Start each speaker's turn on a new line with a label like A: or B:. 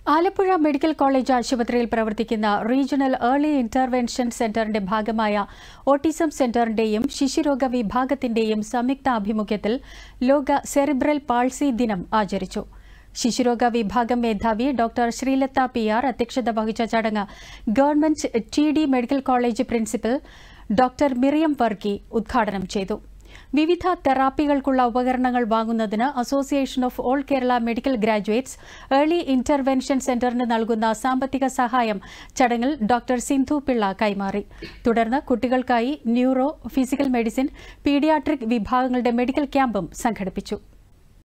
A: Alappuzha medical college ആശുപത്രിയിൽ പ്രവർത്തിക്കുന്ന regional early intervention സെന്ററിന്റെ ഭാഗമായ ഓട്ടിസം സെന്ററിന്റെയും ശിശുരോഗ വിഭാഗത്തിന്റെയും സംയുക്ത ആഭിമുഖ്യത്തിൽ ലോക സെറിബ്രൽ പാൾസി ദിനം ആചരിച്ചു ശിശുരോഗ വിഭാഗം മേധാവി ഡോക്ടർ ശ്രീലത പി ആർ അധ്യക്ഷത വഹിച്ച ചടങ്ങ് government T D medical college principal doctor Miriam Varkey ഉദ്ഘാടനം ചെയ്തു വിവിധ തെറാപ്പികൾക്കുള്ള ഉപകരണങ്ങൾ വാങ്ങുന്നതിന് association of all Kerala medical graduates early intervention സെന്ററിന് നൽകുന്ന സാമ്പത്തിക സഹായം ചടങ്ങിൽ ഡോക്ടർ സിന്ധു പിള്ള കൈമാറി തുടർന്ന് കുട്ടികൾക്കായി ന്യൂറോ ഫിസിക്കൽ മെഡിസിൻ പീഡിയാട്രിക് വിഭാഗങ്ങളുടെ മെഡിക്കൽ ക്യാമ്പും സംഘടിപ്പിച്ചു